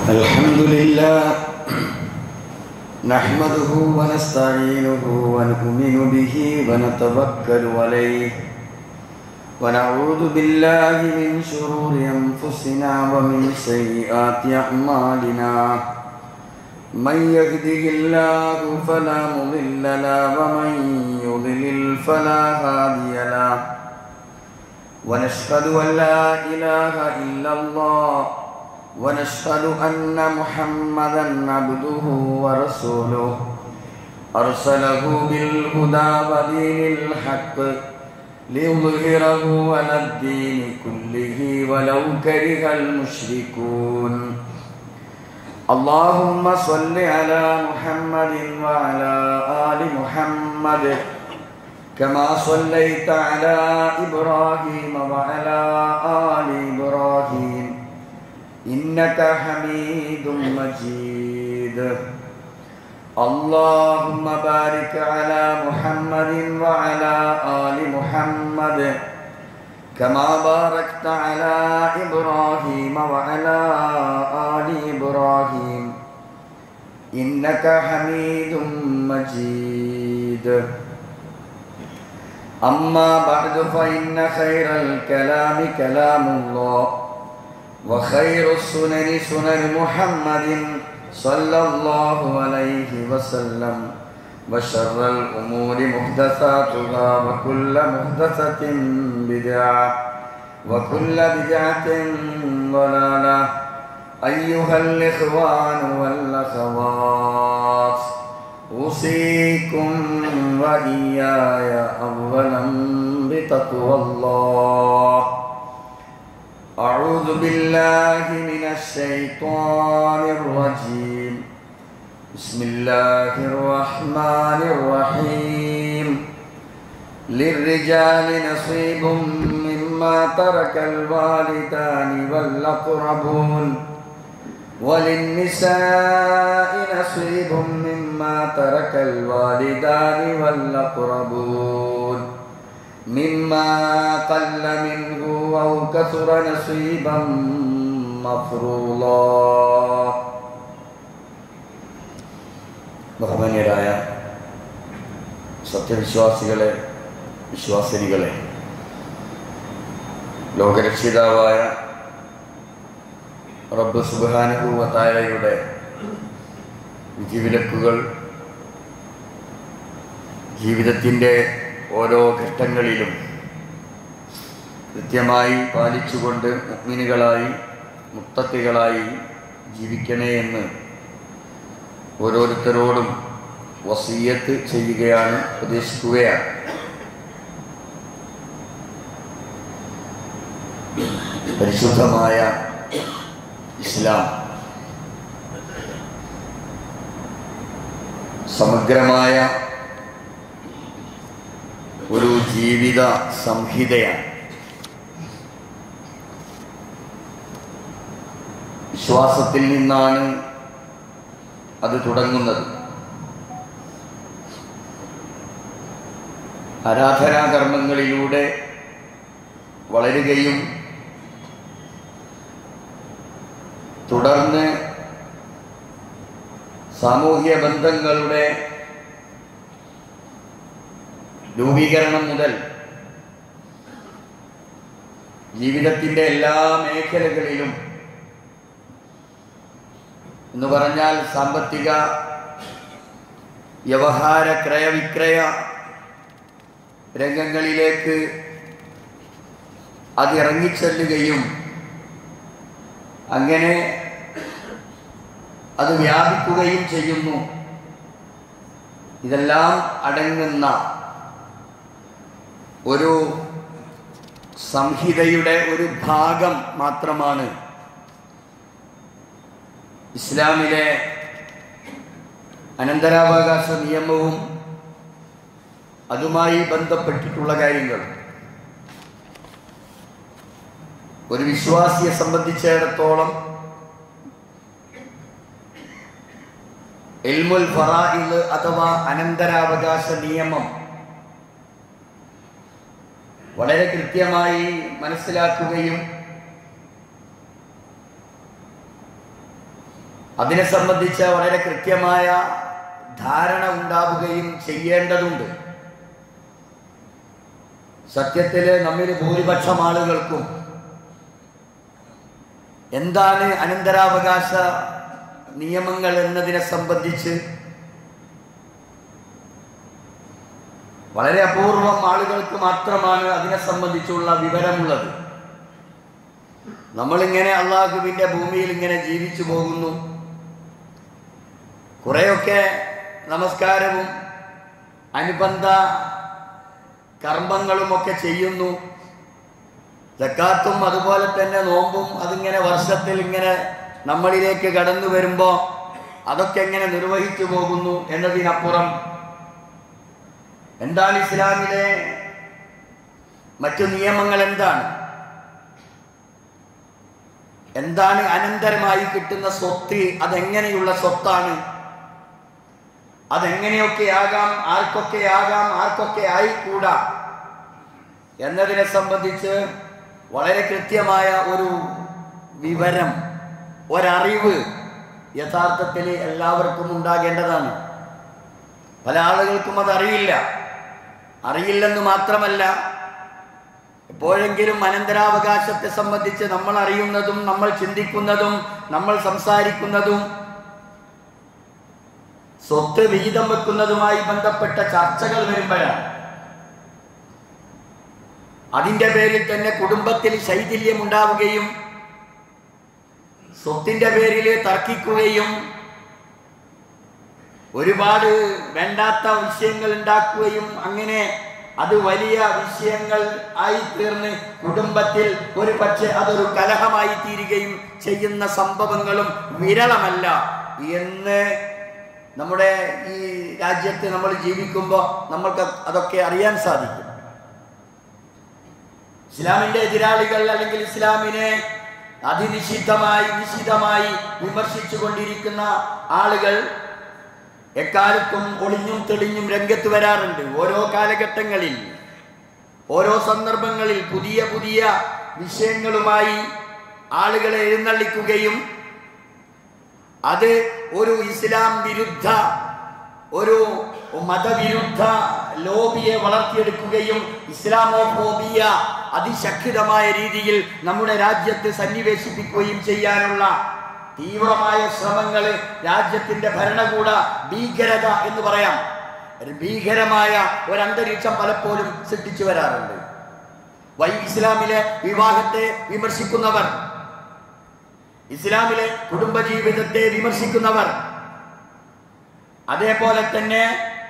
الحمد لله نحمده ونستعينه ونؤمن به ونتوكل عليه ونعوذ بالله من شرور أنفسنا ومن سيئات أعمالنا من يهده الله فلا مضل له ومن يضلل فلا هادي له ونشهد أن لا إله إلا الله ونشهد أن محمدا عبده ورسوله أرسله بالهدى ودين الحق ليظهره على الدين كله ولو كره المشركون اللهم صل على محمد وعلى آل محمد كما صليت على إبراهيم وعلى آل إبراهيم إنك حميد مجيد اللهم بارك على محمد وعلى آل محمد كما باركت على إبراهيم وعلى آل إبراهيم إنك حميد مجيد أما بعد فإن خير الكلام كلام الله وخير السنن سنن محمد صلى الله عليه وسلم وشر الأمور محدثاتها وكل محدثة بدعة وكل بدعة ضلالة أيها الإخوان والأخوات أوصيكم وإياي أولا بتقوى الله أعوذ بالله من الشيطان الرجيم بسم الله الرحمن الرحيم للرجال نصيب مما ترك الوالدان والأقربون وللنساء نصيب مما ترك الوالدان والأقربون مما قل منه أو كثر نصيبا مفروضا ബഹുമാന്യരായ സത്യവിശ്വാസികളെ വിശ്വാസിനികളെ ലോകരക്ഷിതാവായ റബ്ബ് സുബാനുഭൂവത്തായയുടെ വിധിവിലക്കുകൾ ജീവിതത്തിൻ്റെ ഓരോ ഘട്ടങ്ങളിലും കൃത്യമായി പാലിച്ചുകൊണ്ട് മുഗ്മിനുകളായി മുത്തത്തികളായി ജീവിക്കണേ എന്ന് ഓരോരുത്തരോടും വസീയത്ത് ചെയ്യുകയാണ് ഉപദേശിക്കുകയാണ് പരിശുദ്ധമായ ഇസ്ലാം സമഗ്രമായ ഒരു ജീവിത സംഹിതയാണ് വിശ്വാസത്തിൽ നിന്നാണ് അത് തുടങ്ങുന്നത് ആരാധനാകർമ്മങ്ങളിലൂടെ വളരുകയും തുടർന്ന് സാമൂഹ്യ ബന്ധങ്ങളുടെ രൂപീകരണം മുതൽ ജീവിതത്തിൻ്റെ എല്ലാ മേഖലകളിലും എന്ന് പറഞ്ഞാൽ സാമ്പത്തിക വ്യവഹാര ക്രയവിക്രയ രംഗങ്ങളിലേക്ക് അതിറങ്ങിച്ചെല്ലുകയും അങ്ങനെ അത് വ്യാപിക്കുകയും ചെയ്യുന്നു ഇതെല്ലാം അടങ്ങുന്ന ഒരു സംഹിതയുടെ ഒരു ഭാഗം മാത്രമാണ് ഇസ്ലാമിലെ അനന്തരാവകാശ നിയമവും അതുമായി ബന്ധപ്പെട്ടിട്ടുള്ള കാര്യങ്ങൾ ഒരു വിശ്വാസിയെ സംബന്ധിച്ചിടത്തോളം എൽമുൽ ഫറായില് അഥവാ അനന്തരാവകാശ നിയമം വളരെ കൃത്യമായി മനസ്സിലാക്കുകയും അതിനെ സംബന്ധിച്ച് വളരെ കൃത്യമായ ധാരണ ഉണ്ടാവുകയും ചെയ്യേണ്ടതുണ്ട് സത്യത്തിൽ നമ്മിൽ ഭൂരിപക്ഷം ആളുകൾക്കും എന്താണ് അനന്തരാവകാശ നിയമങ്ങൾ എന്നതിനെ സംബന്ധിച്ച് വളരെ അപൂർവം ആളുകൾക്ക് മാത്രമാണ് അതിനെ സംബന്ധിച്ചുള്ള വിവരമുള്ളത് നമ്മളിങ്ങനെ അള്ളാഹുവിൻ്റെ ഭൂമിയിൽ ഇങ്ങനെ ജീവിച്ചു പോകുന്നു കുറേയൊക്കെ നമസ്കാരവും അനുബന്ധ കർമ്മങ്ങളുമൊക്കെ ചെയ്യുന്നു ജക്കാത്തും അതുപോലെ തന്നെ നോമ്പും അതിങ്ങനെ വർഷത്തിൽ ഇങ്ങനെ നമ്മളിലേക്ക് കടന്നു വരുമ്പോൾ അതൊക്കെ എങ്ങനെ നിർവഹിച്ചു പോകുന്നു എന്നതിനപ്പുറം എന്താണ് ഇസ്ലാമിലെ മറ്റു നിയമങ്ങൾ എന്താണ് എന്താണ് അനന്തരമായി കിട്ടുന്ന സ്വത്ത് അതെങ്ങനെയുള്ള സ്വത്താണ് അതെങ്ങനെയൊക്കെ ആകാം ആർക്കൊക്കെ ആകാം ആർക്കൊക്കെ ആയിക്കൂടാ എന്നതിനെ സംബന്ധിച്ച് വളരെ കൃത്യമായ ഒരു വിവരം ഒരറിവ് യഥാർത്ഥത്തിൽ എല്ലാവർക്കും ഉണ്ടാകേണ്ടതാണ് പല ആളുകൾക്കും അതറിയില്ല അറിയില്ലെന്ന് മാത്രമല്ല എപ്പോഴെങ്കിലും അനന്തരാവകാശത്തെ സംബന്ധിച്ച് നമ്മൾ അറിയുന്നതും നമ്മൾ ചിന്തിക്കുന്നതും നമ്മൾ സംസാരിക്കുന്നതും സ്വത്ത് വിഹിതം വെക്കുന്നതുമായി ബന്ധപ്പെട്ട ചർച്ചകൾ വരുമ്പോഴാണ് അതിന്റെ പേരിൽ തന്നെ കുടുംബത്തിൽ ശൈഥില്യം ഉണ്ടാവുകയും സ്വത്തിന്റെ പേരിൽ തർക്കിക്കുകയും ഒരുപാട് വേണ്ടാത്ത വിഷയങ്ങൾ ഉണ്ടാക്കുകയും അങ്ങനെ അത് വലിയ വിഷയങ്ങൾ ആയി തീർന്ന് കുടുംബത്തിൽ ഒരു പക്ഷെ അതൊരു കലഹമായി തീരുകയും ചെയ്യുന്ന സംഭവങ്ങളും വിരളമല്ല എന്ന് നമ്മുടെ ഈ രാജ്യത്ത് നമ്മൾ ജീവിക്കുമ്പോൾ നമ്മൾക്ക് അതൊക്കെ അറിയാൻ സാധിക്കും ഇസ്ലാമിന്റെ എതിരാളികൾ അല്ലെങ്കിൽ ഇസ്ലാമിനെ അതിനിഷിദ്ധമായി നിശിതമായി വിമർശിച്ചു കൊണ്ടിരിക്കുന്ന ആളുകൾ എക്കാലത്തും ഒളിഞ്ഞും തെളിഞ്ഞും രംഗത്ത് വരാറുണ്ട് ഓരോ കാലഘട്ടങ്ങളിൽ ഓരോ സന്ദർഭങ്ങളിൽ പുതിയ പുതിയ വിഷയങ്ങളുമായി ആളുകളെ എഴുന്നള്ളിക്കുകയും അത് ഒരു ഇസ്ലാം വിരുദ്ധ ഒരു മതവിരുദ്ധ ലോബിയെ വളർത്തിയെടുക്കുകയും ഇസ്ലാമോഫോബിയ അതിശക്തിതമായ രീതിയിൽ നമ്മുടെ രാജ്യത്ത് സന്നിവേശിപ്പിക്കുകയും ചെയ്യാനുള്ള തീവ്രമായ ശ്രമങ്ങൾ രാജ്യത്തിന്റെ ഭരണകൂട ഭീകരത എന്ന് പറയാം ഒരു ഭീകരമായ ഒരു അന്തരീക്ഷം പലപ്പോഴും സൃഷ്ടിച്ചു വരാറുണ്ട് വൈ ഇസ്ലാമിലെ വിവാഹത്തെ വിമർശിക്കുന്നവർ ഇസ്ലാമിലെ കുടുംബജീവിതത്തെ വിമർശിക്കുന്നവർ അതേപോലെ തന്നെ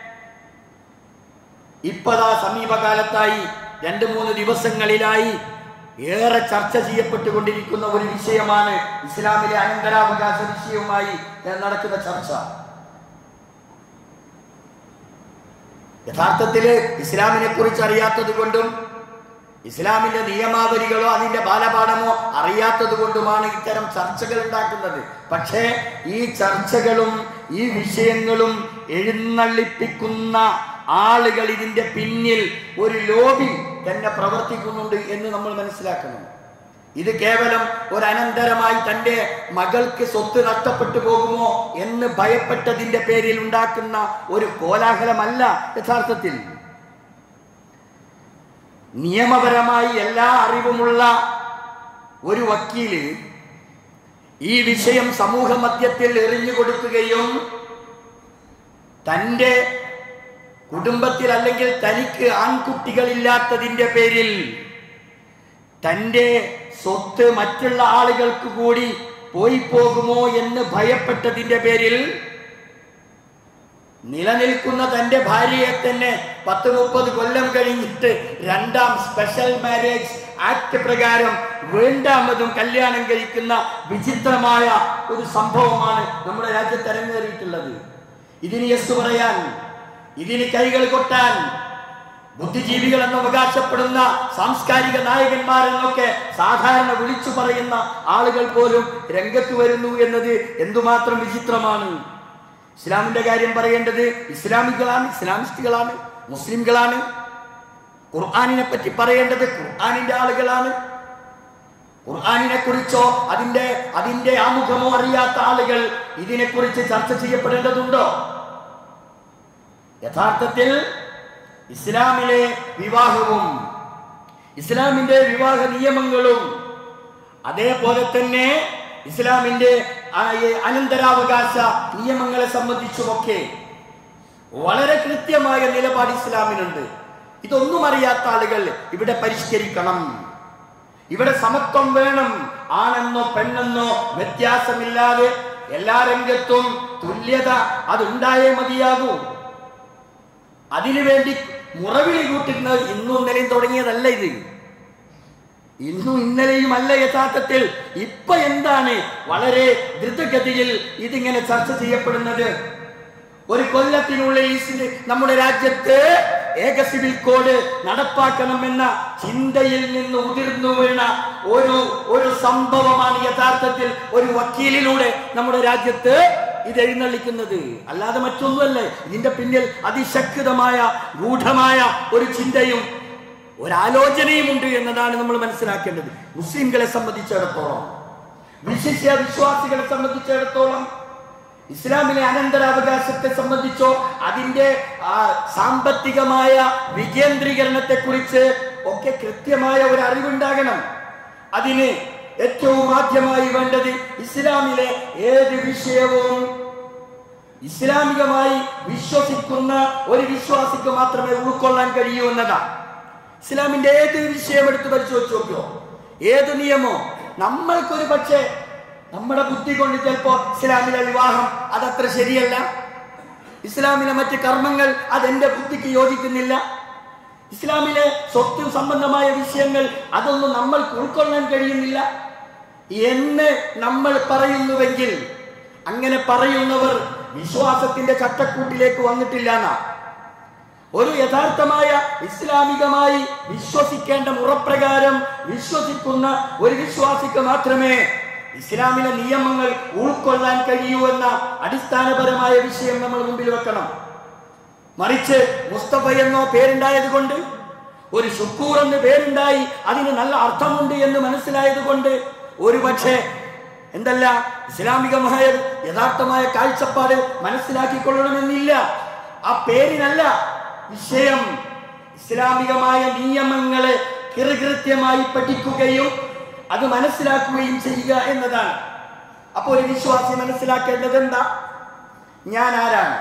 ഇപ്പതാ സമീപകാലത്തായി രണ്ട് മൂന്ന് ദിവസങ്ങളിലായി ഏറെ ചർച്ച ചെയ്യപ്പെട്ടുകൊണ്ടിരിക്കുന്ന ഒരു വിഷയമാണ് ഇസ്ലാമിലെ അനന്തരാവകാശ വിഷയവുമായി നടക്കുന്ന ചർച്ച യഥാർത്ഥത്തില് ഇസ്ലാമിനെ കുറിച്ച് അറിയാത്തത് കൊണ്ടും ഇസ്ലാമിന്റെ നിയമാവലികളോ അതിന്റെ ബാലപാഠമോ അറിയാത്തത് കൊണ്ടുമാണ് ഇത്തരം ചർച്ചകൾ ഉണ്ടാക്കുന്നത് പക്ഷേ ഈ ചർച്ചകളും ഈ വിഷയങ്ങളും എഴുന്നള്ളിപ്പിക്കുന്ന ആളുകൾ ഇതിന്റെ പിന്നിൽ ഒരു ലോബി തന്നെ പ്രവർത്തിക്കുന്നുണ്ട് എന്ന് നമ്മൾ മനസ്സിലാക്കണം ഇത് കേവലം ഒരു അനന്തരമായി തന്റെ മകൾക്ക് സ്വത്ത് നഷ്ടപ്പെട്ടു പോകുമോ എന്ന് ഭയപ്പെട്ടതിന്റെ പേരിൽ ഉണ്ടാക്കുന്ന ഒരു കോലാഹലമല്ല യഥാർത്ഥത്തിൽ നിയമപരമായി എല്ലാ അറിവുമുള്ള ഒരു വക്കീല് ഈ വിഷയം സമൂഹ മധ്യത്തിൽ എറിഞ്ഞു കൊടുക്കുകയും തൻ്റെ കുടുംബത്തിൽ അല്ലെങ്കിൽ തനിക്ക് ആൺകുട്ടികളില്ലാത്തതിൻ്റെ പേരിൽ തൻ്റെ സ്വത്ത് മറ്റുള്ള ആളുകൾക്ക് കൂടി പോയി പോകുമോ എന്ന് ഭയപ്പെട്ടതിൻ്റെ പേരിൽ നിലനിൽക്കുന്ന തന്റെ ഭാര്യയെ തന്നെ പത്ത് മുപ്പത് കൊല്ലം കഴിഞ്ഞിട്ട് രണ്ടാം സ്പെഷ്യൽ മാരേജ് ആക്ട് പ്രകാരം വേണ്ടാമതും കല്യാണം കഴിക്കുന്ന വിചിത്രമായ ഒരു സംഭവമാണ് നമ്മുടെ രാജ്യത്ത് അരങ്ങേറിയിട്ടുള്ളത് ഇതിന് യെസ് പറയാൻ ഇതിന് കൈകൾ കൊട്ടാൻ ബുദ്ധിജീവികൾ എന്ന് അവകാശപ്പെടുന്ന സാംസ്കാരിക നായകന്മാരെന്നൊക്കെ സാധാരണ വിളിച്ചു പറയുന്ന ആളുകൾ പോലും രംഗത്ത് വരുന്നു എന്നത് എന്തുമാത്രം വിചിത്രമാണ് ഇസ്ലാമിന്റെ കാര്യം പറയേണ്ടത് ഇസ്ലാമികളാണ് ഇസ്ലാമിസ്റ്റുകളാണ് മുസ്ലിംകളാണ് ഖുർആാനിനെ പറ്റി പറയേണ്ടത് ഖുർആാനിന്റെ ആളുകളാണ് ഖുർആാനിനെ കുറിച്ചോ അതിന്റെ അതിന്റെ ആമുഖമോ അറിയാത്ത ആളുകൾ ഇതിനെക്കുറിച്ച് ചർച്ച ചെയ്യപ്പെടേണ്ടതുണ്ടോ യഥാർത്ഥത്തിൽ ഇസ്ലാമിലെ വിവാഹവും ഇസ്ലാമിന്റെ വിവാഹ നിയമങ്ങളും അതേപോലെ തന്നെ ഇസ്ലാമിന്റെ ആ, ഈ അനന്തരാവകാശ നിയമങ്ങളെ സംബന്ധിച്ചുമൊക്കെ വളരെ കൃത്യമായ നിലപാട് ഇസ്ലാമിനുണ്ട് ഇതൊന്നും അറിയാത്ത ആളുകൾ ഇവിടെ പരിഷ്കരിക്കണം ഇവിടെ സമത്വം വേണം ആണെന്നോ പെണ്ണെന്നോ വ്യത്യാസമില്ലാതെ എല്ലാ രംഗത്തും തുല്യത അതുണ്ടായേ മതിയാകൂ അതിനുവേണ്ടി മുറവിളി കൂട്ടുന്നത് ഇന്നും ഇന്നലെയും തുടങ്ങിയതല്ല ഇത് ഇന്നും ഇന്നലെയും അല്ല യഥാർത്ഥത്തിൽ ഇപ്പൊ എന്താണ് വളരെ ദ്രുതഗതിയിൽ ഇതിങ്ങനെ ചർച്ച ചെയ്യപ്പെടുന്നത് ഒരു കൊല്ലത്തിനുള്ളിൽ ഈസിന്റെ നമ്മുടെ രാജ്യത്ത് ഏക സിവിൽ കോഡ് നടപ്പാക്കണമെന്ന ചിന്തയിൽ നിന്ന് ഉതിർന്നു വീണ ഒരു ഒരു സംഭവമാണ് യഥാർത്ഥത്തിൽ ഒരു വക്കീലിലൂടെ നമ്മുടെ രാജ്യത്ത് ഇത് എഴുന്നള്ളിക്കുന്നത് അല്ലാതെ മറ്റൊന്നുമല്ല ഇതിന്റെ പിന്നിൽ അതിശക്തമായ ഗൂഢമായ ഒരു ചിന്തയും ഒരാലോചനയും ഉണ്ട് എന്നതാണ് നമ്മൾ മനസ്സിലാക്കേണ്ടത് മുസ്ലിംകളെ സംബന്ധിച്ചിടത്തോളം വിശിഷ്യ വിശ്വാസികളെ സംബന്ധിച്ചിടത്തോളം ഇസ്ലാമിലെ അനന്തരാവകാശത്തെ സംബന്ധിച്ചോ അതിന്റെ ആ, സാമ്പത്തികമായ വികേന്ദ്രീകരണത്തെ കുറിച്ച് ഒക്കെ കൃത്യമായ ഒരു അറിവുണ്ടാകണം അതിന് ഏറ്റവും ആദ്യമായി വേണ്ടത് ഇസ്ലാമിലെ ഏത് വിഷയവും ഇസ്ലാമികമായി വിശ്വസിക്കുന്ന ഒരു വിശ്വാസിക്ക് മാത്രമേ ഉൾക്കൊള്ളാൻ കഴിയൂ എന്നതാണ് ഇസ്ലാമിന്റെ ഏത് വിഷയം എടുത്ത് പരിശോധിച്ച് നോക്കിയോ ഏത് നിയമോ നമ്മൾക്കൊരു പക്ഷേ നമ്മുടെ ബുദ്ധി കൊണ്ട് ചിലപ്പോ ഇസ്ലാമിലെ വിവാഹം അതത്ര ശരിയല്ല ഇസ്ലാമിലെ മറ്റ് കർമ്മങ്ങൾ അതെന്റെ ബുദ്ധിക്ക് യോജിക്കുന്നില്ല ഇസ്ലാമിലെ സ്വത്ത് സംബന്ധമായ വിഷയങ്ങൾ അതൊന്നും നമ്മൾക്ക് ഉൾക്കൊള്ളാൻ കഴിയുന്നില്ല എന്ന് നമ്മൾ പറയുന്നുവെങ്കിൽ അങ്ങനെ പറയുന്നവർ വിശ്വാസത്തിന്റെ ചട്ടക്കൂട്ടിലേക്ക് വന്നിട്ടില്ല എന്നാ ഒരു യഥാർത്ഥമായ ഇസ്ലാമികമായി വിശ്വസിക്കേണ്ട മുറപ്രകാരം വിശ്വസിക്കുന്ന ഒരു വിശ്വാസിക്ക് മാത്രമേ ഇസ്ലാമിലെ നിയമങ്ങൾ ഉൾക്കൊള്ളാൻ കഴിയൂ എന്ന അടിസ്ഥാനപരമായ വിഷയം നമ്മൾ മുമ്പിൽ വെക്കണം മറിച്ച് മുസ്തഫ എന്നോ പേരുണ്ടായത് കൊണ്ട് ഒരു ഷുക്കൂർ എന്ന് പേരുണ്ടായി അതിന് നല്ല അർത്ഥമുണ്ട് എന്ന് മനസ്സിലായത് കൊണ്ട് ഒരു പക്ഷേ എന്തല്ല ഇസ്ലാമികമായ യഥാർത്ഥമായ കാഴ്ചപ്പാട് മനസ്സിലാക്കിക്കൊള്ളണമെന്നില്ല ആ പേരിനല്ല വിഷയം ഇസ്ലാമികമായ നിയമങ്ങളെ കൃത്യമായി പഠിക്കുകയും അത് മനസ്സിലാക്കുകയും ചെയ്യുക എന്നതാണ് അപ്പോൾ ഒരു വിശ്വാസി മനസ്സിലാക്കേണ്ടത് എന്താ ഞാൻ ആരാണ്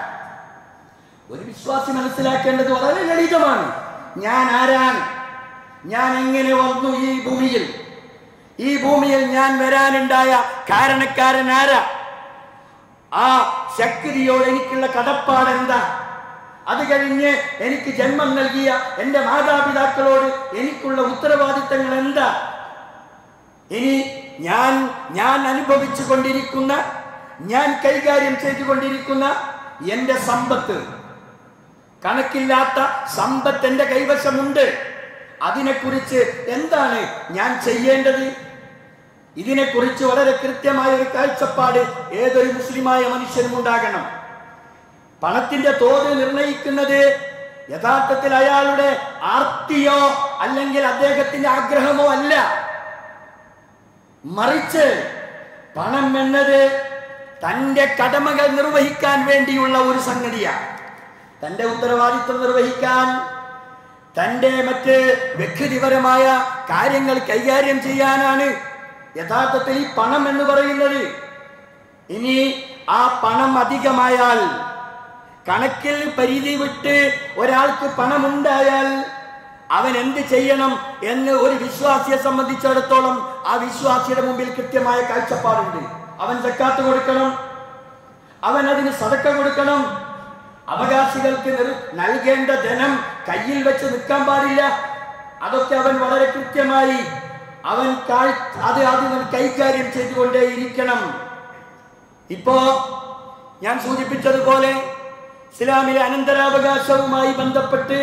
ഒരു വിശ്വാസി മനസ്സിലാക്കേണ്ടത് വളരെ ലളിതമാണ് ഞാൻ ആരാണ് ഞാൻ എങ്ങനെ വന്നു ഈ ഭൂമിയിൽ ഈ ഭൂമിയിൽ ഞാൻ വരാനുണ്ടായ കാരണക്കാരൻ ആരാ ആ ശക്തിയോട് എനിക്കുള്ള കടപ്പാട് എന്താ അത് കഴിഞ്ഞ് എനിക്ക് ജന്മം നൽകിയ എൻ്റെ മാതാപിതാക്കളോട് എനിക്കുള്ള ഉത്തരവാദിത്തങ്ങൾ എന്താ ഇനി ഞാൻ ഞാൻ അനുഭവിച്ചു കൊണ്ടിരിക്കുന്ന ഞാൻ കൈകാര്യം ചെയ്തുകൊണ്ടിരിക്കുന്ന എൻ്റെ സമ്പത്ത് കണക്കില്ലാത്ത സമ്പത്ത് എൻ്റെ കൈവശമുണ്ട് അതിനെക്കുറിച്ച് എന്താണ് ഞാൻ ചെയ്യേണ്ടത് ഇതിനെക്കുറിച്ച് വളരെ കൃത്യമായ ഒരു കാഴ്ചപ്പാട് ഏതൊരു മുസ്ലിമായ മനുഷ്യനും ഉണ്ടാകണം പണത്തിന്റെ തോത് നിർണയിക്കുന്നത് യഥാർത്ഥത്തിൽ അയാളുടെ ആർത്തിയോ അല്ലെങ്കിൽ അദ്ദേഹത്തിന്റെ ആഗ്രഹമോ അല്ല മറിച്ച് പണം എന്നത് തന്റെ കടമകൾ നിർവഹിക്കാൻ വേണ്ടിയുള്ള ഒരു സംഗതിയാണ് തന്റെ ഉത്തരവാദിത്വം നിർവഹിക്കാൻ തന്റെ മറ്റ് വ്യക്തിപരമായ കാര്യങ്ങൾ കൈകാര്യം ചെയ്യാനാണ് യഥാർത്ഥത്തിൽ ഈ പണം എന്ന് പറയുന്നത് ഇനി ആ പണം അധികമായാൽ കണക്കിൽ പരിധി വിട്ട് ഒരാൾക്ക് പണമുണ്ടായാൽ അവൻ എന്ത് ചെയ്യണം എന്ന് ഒരു വിശ്വാസിയെ സംബന്ധിച്ചിടത്തോളം ആ വിശ്വാസിയുടെ മുമ്പിൽ കൃത്യമായ കാഴ്ചപ്പാടുണ്ട് അവൻ സക്കാത്ത് കൊടുക്കണം അവൻ അതിന് സതക്ക കൊടുക്കണം അവകാശികൾക്ക് നിർ- നൽകേണ്ട ധനം കയ്യിൽ വെച്ച് നിൽക്കാൻ പാടില്ല അതൊക്കെ അവൻ വളരെ കൃത്യമായി അവൻ കാഴ്- അത് അതിന് കൈകാര്യം ചെയ്തുകൊണ്ടേ ഇരിക്കണം ഇപ്പോ ഞാൻ സൂചിപ്പിച്ചതുപോലെ ഇസ്ലാമിലെ അനന്തരാവകാശവുമായി ബന്ധപ്പെട്ട്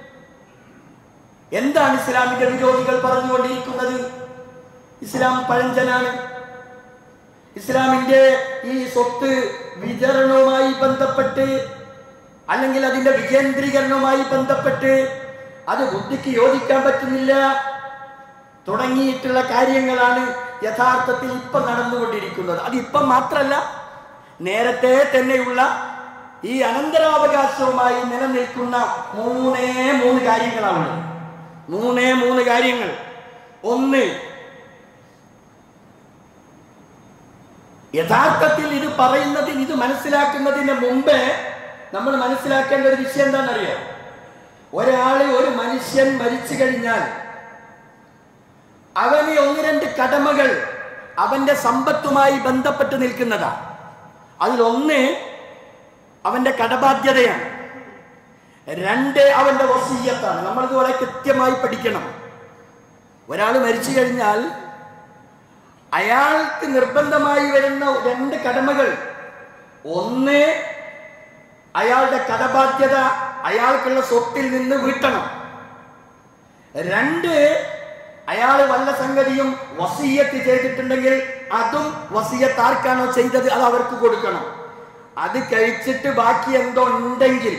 എന്താണ് ഇസ്ലാമിന്റെ വിരോധികൾ പറഞ്ഞുകൊണ്ടിരിക്കുന്നത് ഇസ്ലാം പഴഞ്ചനാണ് ഇസ്ലാമിന്റെ ഈ സ്വത്ത് വിതരണവുമായി ബന്ധപ്പെട്ട് അല്ലെങ്കിൽ അതിന്റെ വികേന്ദ്രീകരണവുമായി ബന്ധപ്പെട്ട് അത് ബുദ്ധിക്ക് യോജിക്കാൻ പറ്റുന്നില്ല തുടങ്ങിയിട്ടുള്ള കാര്യങ്ങളാണ് യഥാർത്ഥത്തിൽ ഇപ്പം നടന്നുകൊണ്ടിരിക്കുന്നത് അത് ഇപ്പം മാത്രമല്ല നേരത്തെ തന്നെയുള്ള ഈ അനന്തരാവകാശവുമായി നിലനിൽക്കുന്ന മൂന്നേ മൂന്ന് കാര്യങ്ങളാണ് മൂന്നേ മൂന്ന് കാര്യങ്ങൾ ഒന്ന് യഥാർത്ഥത്തിൽ ഇത് പറയുന്നതിന് ഇത് മനസ്സിലാക്കുന്നതിന് മുമ്പേ നമ്മൾ മനസ്സിലാക്കേണ്ട ഒരു വിഷയം എന്താണെന്നറിയാം ഒരാള് ഒരു മനുഷ്യൻ മരിച്ചു കഴിഞ്ഞാൽ അവന് ഒന്ന് രണ്ട് കടമകൾ അവന്റെ സമ്പത്തുമായി ബന്ധപ്പെട്ട് നിൽക്കുന്നതാ അതിലൊന്ന് അവന്റെ കടബാധ്യതയാണ് രണ്ട് അവന്റെ വസീയത്താണ് നമ്മളിത് വളരെ കൃത്യമായി പഠിക്കണം ഒരാൾ മരിച്ചു കഴിഞ്ഞാൽ അയാൾക്ക് നിർബന്ധമായി വരുന്ന രണ്ട് കടമകൾ ഒന്ന് അയാളുടെ കടബാധ്യത അയാൾക്കുള്ള സ്വത്തിൽ നിന്ന് വീട്ടണം രണ്ട് അയാൾ വല്ല സംഗതിയും വസീയത്ത് ചെയ്തിട്ടുണ്ടെങ്കിൽ അതും വസീയത്ത് ആർക്കാണോ ചെയ്തത് അത് അവർക്ക് കൊടുക്കണം അത് കഴിച്ചിട്ട് ബാക്കി എന്തോ ഉണ്ടെങ്കിൽ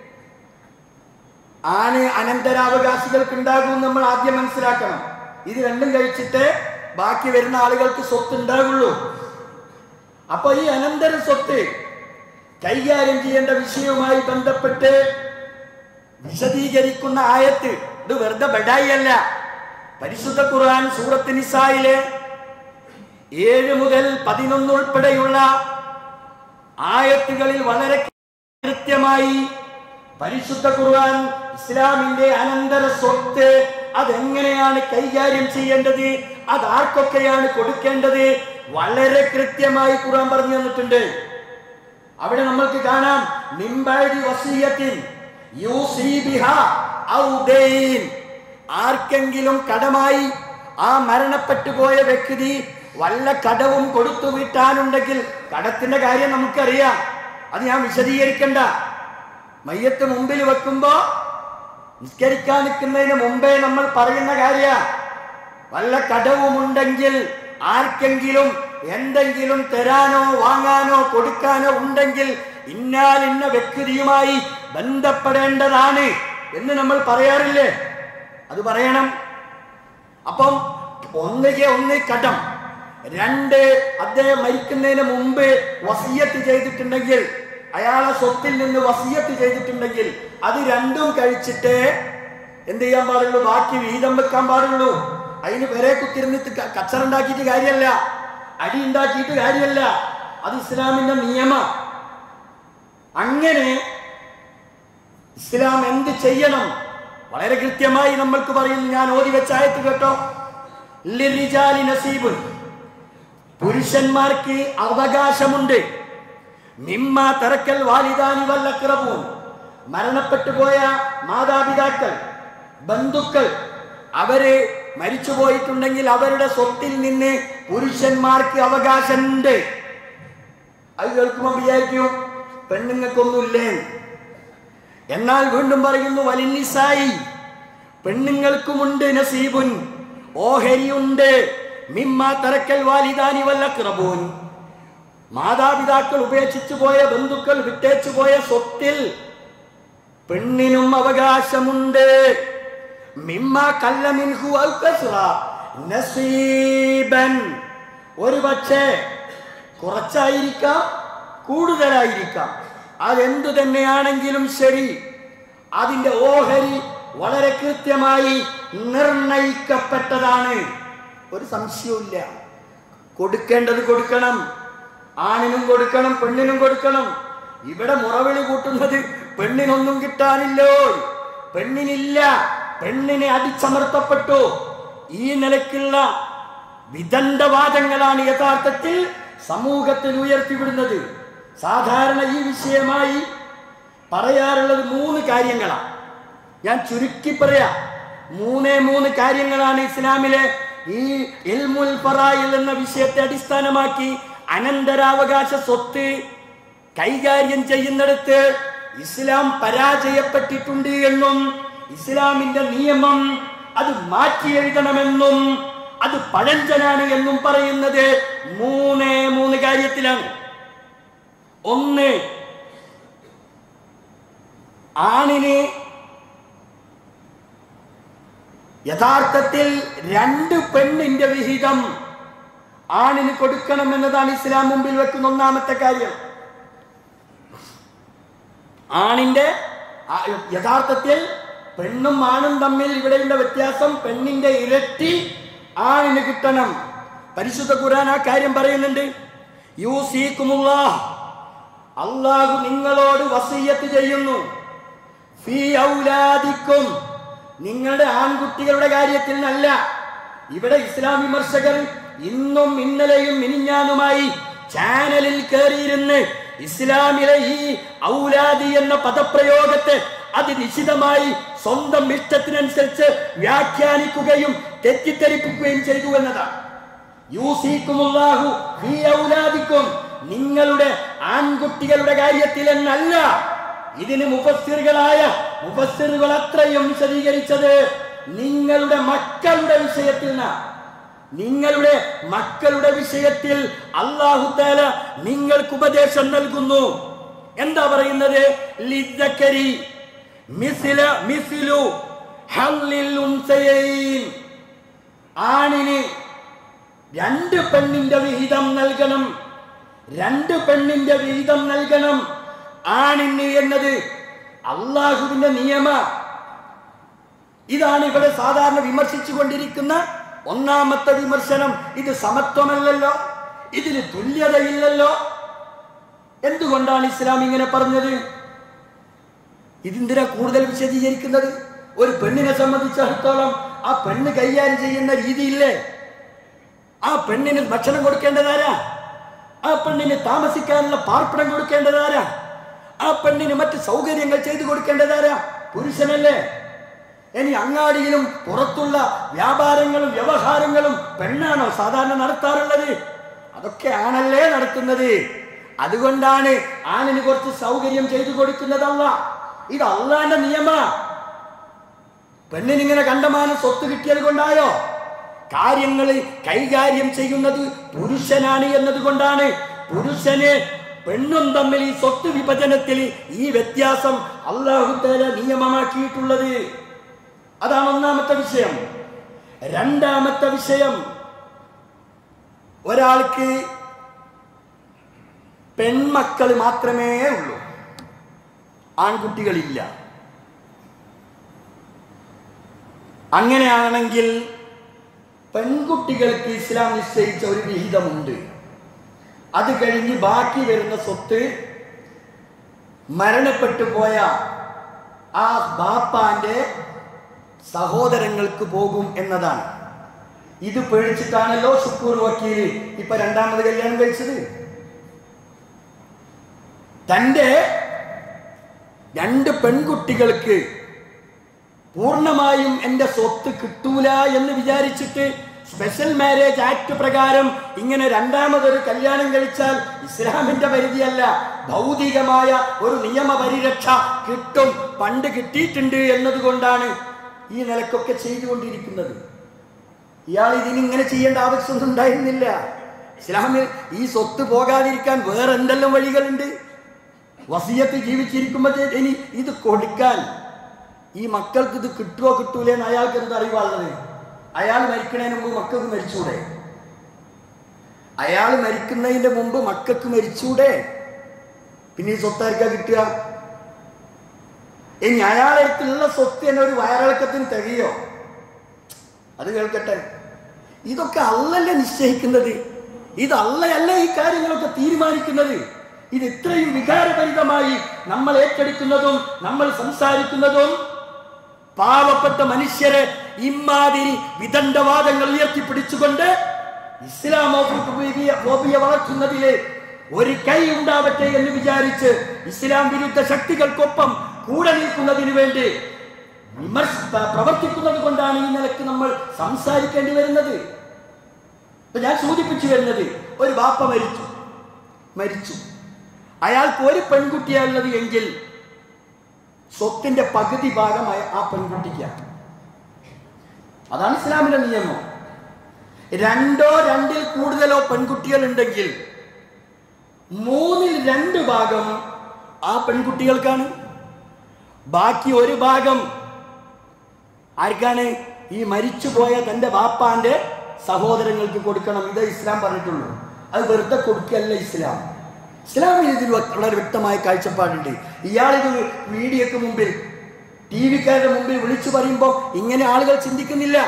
ആണ് അനന്തരാവകാശികൾക്ക് ഉണ്ടാകും നമ്മൾ ആദ്യം മനസ്സിലാക്കണം ഇത് രണ്ടും കഴിച്ചിട്ട് ബാക്കി വരുന്ന ആളുകൾക്ക് സ്വത്ത് ഉണ്ടാകുള്ളൂ അപ്പൊ ഈ അനന്തര സ്വത്ത് കൈകാര്യം ചെയ്യേണ്ട വിഷയവുമായി ബന്ധപ്പെട്ട് വിശദീകരിക്കുന്ന ആയത്ത് ഇത് വെറുതെ ബഡായി അല്ല പരിശുദ്ധ ഖുർആൻ സൂറത്ത് നിസായിലെ ഏഴ് മുതൽ പതിനൊന്ന് ഉൾപ്പെടെയുള്ള ആയത്തുകളിൽ വളരെ കൃത്യമായി പരിശുദ്ധ ഖുർആൻ ഇസ്ലാമിന്റെ അനന്തര സ്വത്ത് അതെങ്ങനെയാണ് കൈകാര്യം ചെയ്യേണ്ടത് അത് ആർക്കൊക്കെയാണ് കൊടുക്കേണ്ടത് വളരെ കൃത്യമായി ഖുർആൻ പറഞ്ഞു തന്നിട്ടുണ്ട് അവിടെ നമ്മൾക്ക് കാണാം നിമ്പഴി വസീയത്തിൻ യൂസീ ബിഹാ ഔ ദൈൻ. ആർക്കെങ്കിലും കടമായി ആ മരണപ്പെട്ടു പോയ വ്യക്തി വല്ല കടവും കൊടുത്തു വീട്ടാനുണ്ടെങ്കിൽ കടത്തിന്റെ കാര്യം നമുക്കറിയാം അത് ഞാൻ വിശദീകരിക്കണ്ട മയ്യത്ത് മുമ്പിൽ വെക്കുമ്പോ നിസ്കരിക്കാൻ നിൽക്കുന്നതിന് മുമ്പേ നമ്മൾ പറയുന്ന കാര്യ വല്ല കടവുമുണ്ടെങ്കിൽ ആർക്കെങ്കിലും എന്തെങ്കിലും തരാനോ വാങ്ങാനോ കൊടുക്കാനോ ഉണ്ടെങ്കിൽ ഇന്നാൽ ഇന്ന വ്യക്തിയുമായി ബന്ധപ്പെടേണ്ടതാണ് എന്ന് നമ്മൾ പറയാറില്ലേ അത് പറയണം അപ്പം ഒന്നുകെ ഒന്ന് കടം രണ്ട് അദ്ദേഹം മരിക്കുന്നതിന് മുമ്പ് വസീയത്ത് ചെയ്തിട്ടുണ്ടെങ്കിൽ അയാളെ സ്വത്തിൽ നിന്ന് വസീയത്ത് ചെയ്തിട്ടുണ്ടെങ്കിൽ അത് രണ്ടും കഴിച്ചിട്ട് എന്ത് ചെയ്യാൻ പാടുള്ളൂ ബാക്കി വീതം വെക്കാൻ പാടുള്ളൂ അതിന് വരെ കുത്തിരുന്നിട്ട് ക- കച്ചറ ഉണ്ടാക്കിയിട്ട് കാര്യമല്ല അടി ഉണ്ടാക്കിയിട്ട് കാര്യമല്ല അത് ഇസ്ലാമിന്റെ നിയമ അങ്ങനെ ഇസ്ലാം എന്ത് ചെയ്യണം വളരെ കൃത്യമായി നമ്മൾക്ക് പറയുന്നു ഞാൻ ഓതി വെച്ച ആയത്ത് കേട്ടോ ലിറിജാലി നസീബുൻ പുരുഷന്മാർക്ക് അവകാശമുണ്ട് മിമ്മ തറക്കൽ വാലിദാനി വല്ലക്കിറവും മരണപ്പെട്ടു പോയ മാതാപിതാക്കൾ ബന്ധുക്കൾ അവര് മരിച്ചു പോയിട്ടുണ്ടെങ്കിൽ അവരുടെ സ്വത്തിൽ നിന്ന് പുരുഷന്മാർക്ക് അവകാശമുണ്ട് അത് കേൾക്കുമ്പോൾ വിചാരിക്കും പെണ്ണുങ്ങൾക്കൊന്നുമില്ലേ എന്നാൽ വീണ്ടും പറയുന്നു വലിനിസായി പെണ്ണുങ്ങൾക്കുമുണ്ട് നസീബുൻ ഓഹരിയുണ്ട് മിമ്മ തറക്കൽ വാലിദാനി വല്ലക്കിറബൂൻ മാതാപിതാക്കൾ ഉപേക്ഷിച്ചു പോയ ബന്ധുക്കൾ വിട്ടേച്ചു പോയ സ്വത്തിൽ പെണ്ണിനും അവകാശമുണ്ട് മിമ്മ കല്ലമിൻഹു ഔ കസ്റ നസീബൻ ഒരു പക്ഷേ കുറച്ചായിരിക്കാം കൂടുതലായിരിക്കാം അതെന്തു തന്നെയാണെങ്കിലും ശരി അതിന്റെ ഓഹരി വളരെ കൃത്യമായി നിർണയിക്കപ്പെട്ടതാണ് ഒരു സംശയവുമില്ല കൊടുക്കേണ്ടത് കൊടുക്കണം ആണിനും കൊടുക്കണം പെണ്ണിനും കൊടുക്കണം ഇവിടെ മുറവിളി കൂട്ടുന്നത് പെണ്ണിനൊന്നും കിട്ടാനില്ലോ പെണ്ണിനില്ല പെണ്ണിനെ അടിച്ചമർത്തപ്പെട്ടു ഈ നിലയ്ക്കുള്ള വിദണ്ഡവാദങ്ങളാണ് യഥാർത്ഥത്തിൽ സമൂഹത്തിൽ ഉയർത്തിവിടുന്നത് സാധാരണ ഈ വിഷയമായി പറയാറുള്ളത് മൂന്ന് കാര്യങ്ങളാണ് ഞാൻ ചുരുക്കി പറയാം മൂന്നേ മൂന്ന് കാര്യങ്ങളാണ് ഇസ്ലാമിലെ ഈ ഇൽമുൽ ഫറായിൽ എന്ന വിഷയത്തെ അടിസ്ഥാനമാക്കി അനന്തരാവകാശ സ്വത്ത് കൈകാര്യം ചെയ്യുന്നിടത്ത് ഇസ്ലാം പരാജയപ്പെട്ടിട്ടുണ്ട് എന്നും ഇസ്ലാമിന്റെ നിയമം അത് മാറ്റി എഴുതണമെന്നും അത് പഴഞ്ചനാണ് എന്നും പറയുന്നത് മൂന്നേ മൂന്ന് കാര്യത്തിലാണ് ഒന്ന് ആണിന് യഥാർത്ഥത്തിൽ രണ്ട് പെണ്ണിന്റെ വിഹിതം ആണിന് കൊടുക്കണം എന്നതാണ് ഇസ്ലാം മുമ്പിൽ വെക്കുന്ന ഒന്നാമത്തെ കാര്യം ആണിന്റെ ആ- യഥാർത്ഥത്തിൽ പെണ്ണും ആണും തമ്മിൽ ഇവിടെയുള്ള വ്യത്യാസം പെണ്ണിന്റെ ഇരട്ടി ആണിന് കിട്ടണം പരിശുദ്ധ ഖുർആൻ ആ കാര്യം പറയുന്നുണ്ട് യൂസീക്കുമുള്ള അള്ളാഹു നിങ്ങളോട് വസീയത്ത് ചെയ്യുന്നു ഫീ ഔലാദിക്കും നിങ്ങളുടെ ആൺകുട്ടികളുടെ കാര്യത്തിൽ നല്ല ഇവിടെ ഇസ്ലാം വിമർശകർ ഇന്നും ഇന്നലെയും മിനിഞ്ഞാനുമായി ചാനലിൽ കയറിയിരുന്ന് ഇസ്ലാമിലെ ഈ ഔലാദി എന്ന പദപ്രയോഗത്തെ അതിനിശിതമായി സ്വന്തം ഇഷ്ടത്തിനനുസരിച്ച് വ്യാഖ്യാനിക്കുകയും തെറ്റിദ്ധരിപ്പിക്കുകയും ചെയ്തു എന്നതാണ് യൂസീക്കുമുല്ലാഹു ഫീ ഔലാദിക്കും നിങ്ങളുടെ ആൺകുട്ടികളുടെ കാര്യത്തിൽ എന്നല്ല ഇതിന് മുഫസ്സിറുകളായ മുഫസ്സിറുകൾ അത്രയും വിശദീകരിച്ചത് നിങ്ങളുടെ മക്കളുടെ വിഷയത്തിൽ നിന്നാ നിങ്ങളുടെ മക്കളുടെ വിഷയത്തിൽ അള്ളാഹു താല നിങ്ങൾക്ക് ഉപദേശം നൽകുന്നു എന്താ പറയുന്നത് ലിദ്ദക്കരി മിസില മിസിലു ഹല്ലിൽ ഉൻസയൈൻ ആണിന് രണ്ട് പെണ്ണിന്റെ വിഹിതം നൽകണം രണ്ട് പെണ്ണിന്റെ വിഹിതം നൽകണം ആണിന് എന്നത് അള്ളാഹുവിന്റെ നിയമ ഇതാണ് ഇവിടെ സാധാരണ വിമർശിച്ചു കൊണ്ടിരിക്കുന്ന ഒന്നാമത്തെ വിമർശനം ഇത് സമത്വമല്ലല്ലോ ഇതിന് തുല്യതയില്ലല്ലോ എന്തുകൊണ്ടാണ് ഇസ്ലാം ഇങ്ങനെ പറഞ്ഞത് ഇതിന്തിനാ കൂടുതൽ വിശദീകരിക്കുന്നത് ഒരു പെണ്ണിനെ സംബന്ധിച്ചിടത്തോളം ആ പെണ്ണ് കൈകാര്യം ചെയ്യുന്ന രീതിയില്ലേ ആ പെണ്ണിന് ഭക്ഷണം കൊടുക്കേണ്ടതാരാ ആ പെണ്ണിന് താമസിക്കാനുള്ള പാർപ്പിടം കൊടുക്കേണ്ടതാരാ ആ പെണ്ണിന് മറ്റ് സൗകര്യങ്ങൾ ചെയ്തു കൊടുക്കേണ്ടതാരാ പുരുഷനല്ലേ ഇനി അങ്ങാടിയിലും പുറത്തുള്ള വ്യാപാരങ്ങളും വ്യവഹാരങ്ങളും പെണ്ണാണോ സാധാരണ നടത്താറുള്ളത് അതൊക്കെ ആണല്ലേ നടത്തുന്നത് അതുകൊണ്ടാണ് ആണിന് കുറച്ച് സൗകര്യം ചെയ്തു കൊടുക്കുന്നതല്ല ഇത് അള്ളാന്റെ നിയമ പെണ്ണിനിങ്ങനെ കണ്ടമാനം സ്വത്ത് കിട്ടിയത് കൊണ്ടായോ കാര്യങ്ങൾ കൈകാര്യം ചെയ്യുന്നത് പുരുഷനാണ് എന്നതുകൊണ്ടാണ് പുരുഷന് പെണ്ണും തമ്മിൽ ഈ സ്വത്ത് വിഭജനത്തിൽ ഈ വ്യത്യാസം അള്ളാഹുത്തേല നിയമമാക്കിയിട്ടുള്ളത് അതാണ് ഒന്നാമത്തെ വിഷയം രണ്ടാമത്തെ വിഷയം ഒരാൾക്ക് പെൺമക്കൾ മാത്രമേ ഉള്ളൂ ആൺകുട്ടികളില്ല അങ്ങനെയാണെങ്കിൽ പെൺകുട്ടികൾക്ക് ഇസ്ലാം നിശ്ചയിച്ച ഒരു വിഹിതമുണ്ട് അത് കഴിഞ്ഞ് ബാക്കി വരുന്ന സ്വത്ത് മരണപ്പെട്ടു പോയ ആ ബാപ്പാന്റെ സഹോദരങ്ങൾക്ക് പോകും എന്നതാണ് ഇത് പേടിച്ചിട്ടാണല്ലോ ഷുക്കൂർ വക്കീൽ ഇപ്പൊ രണ്ടാമത് കല്യാണം കഴിച്ചത് തന്റെ രണ്ട് പെൺകുട്ടികൾക്ക് പൂർണ്ണമായും എന്റെ സ്വത്ത് കിട്ടൂല എന്ന് വിചാരിച്ചിട്ട് സ്പെഷ്യൽ മാരേജ് ആക്ട് പ്രകാരം ഇങ്ങനെ രണ്ടാമതൊരു കല്യാണം കഴിച്ചാൽ ഇസ്ലാമിന്റെ പരിധിയല്ല ഭൗതികമായ ഒരു നിയമപരിരക്ഷ കിട്ടും പണ്ട് കിട്ടിയിട്ടുണ്ട് എന്നതുകൊണ്ടാണ് ഈ നിലക്കൊക്കെ ചെയ്തുകൊണ്ടിരിക്കുന്നത് ഇയാൾ ഇതിനിങ്ങനെ ചെയ്യേണ്ട ആവശ്യമൊന്നും ഉണ്ടായിരുന്നില്ല ഇസ്ലാമിൽ ഈ സ്വത്ത് പോകാതിരിക്കാൻ വേറെ എന്തെല്ലാം വഴികളുണ്ട് വസിയത്ത് ജീവിച്ചിരിക്കുമ്പോൾ ഇനി ഇത് കൊടുക്കാൻ ഈ മക്കൾക്ക് ഇത് കിട്ടുമോ കിട്ടൂലേ എന്ന് അയാൾക്ക് എന്ത് അറിവാളുള്ളത് അയാൾ മരിക്കുന്നതിന് മുമ്പ് മക്കൾക്ക് മരിച്ചൂടെ അയാൾ മരിക്കുന്നതിന്റെ മുമ്പ് മക്കൾക്ക് മരിച്ചൂടെ പിന്നെ ഈ സ്വത്താർക്കാ കിട്ടുക ഇനി അയാളെ അടുത്തുള്ള സ്വത്ത് തന്നെ ഒരു വയറിളക്കത്തിന് തികയോ അത് കേൾക്കട്ടെ ഇതൊക്കെ അല്ലല്ലേ നിശ്ചയിക്കുന്നത് ഇത് അല്ലയല്ല ഈ കാര്യങ്ങളൊക്കെ തീരുമാനിക്കുന്നത് ഇത് ഇത്രയും വികാരഭരിതമായി നമ്മൾ ഏറ്റെടുക്കുന്നതും നമ്മൾ സംസാരിക്കുന്നതും പാവപ്പെട്ട മനുഷ്യരെ ഇമാതിരി വിദണ്ഡവാദങ്ങൾ ഉയർത്തിപ്പിടിച്ചുകൊണ്ട് ഇസ്ലാമോഫോബിയ ഫോബിയ വളർത്തുന്നതില് ഒരു കൈ ഉണ്ടാവട്ടെ എന്ന് വിചാരിച്ച് ഇസ്ലാം വിരുദ്ധ ശക്തികൾക്കൊപ്പം കൂടെ നിൽക്കുന്നതിന് വേണ്ടി വിമർശ പ്രവർത്തിക്കുന്നത് കൊണ്ടാണ് ഈ നിലക്ക് നമ്മൾ സംസാരിക്കേണ്ടി വരുന്നത് ഇപ്പൊ ഞാൻ സൂചിപ്പിച്ചു വരുന്നത് ഒരു ബാപ്പ മരിച്ചു മരിച്ചു അയാൾക്ക് ഒരു പെൺകുട്ടിയാണുള്ളത് എങ്കിൽ സ്വത്തിന്റെ പകുതി ഭാഗം അയ- ആ പെൺകുട്ടിക്കാണ് അതാണ് ഇസ്ലാമിന്റെ നിയമം രണ്ടോ രണ്ടിൽ കൂടുതലോ പെൺകുട്ടികൾ ഉണ്ടെങ്കിൽ മൂന്നിൽ രണ്ട് ഭാഗം ആ പെൺകുട്ടികൾക്കാണ് ബാക്കി ഒരു ഭാഗം ആർക്കാണ് ഈ മരിച്ചുപോയ തന്റെ ബാപ്പാന്റെ സഹോദരങ്ങൾക്ക് കൊടുക്കണം ഇതേ ഇസ്ലാം പറഞ്ഞിട്ടുള്ളൂ അത് വെറുതെ കൊടുക്കുകയല്ല ഇസ്ലാം ഇസ്ലാമിന് ഇതിൽ വളരെ വ്യക്തമായ കാഴ്ചപ്പാടുണ്ട് ഇയാളിത് മീഡിയക്ക് മുമ്പിൽ ടി വിക്കാരുടെ മുമ്പിൽ വിളിച്ചു പറയുമ്പോൾ ഇങ്ങനെ ആളുകൾ ചിന്തിക്കുന്നില്ല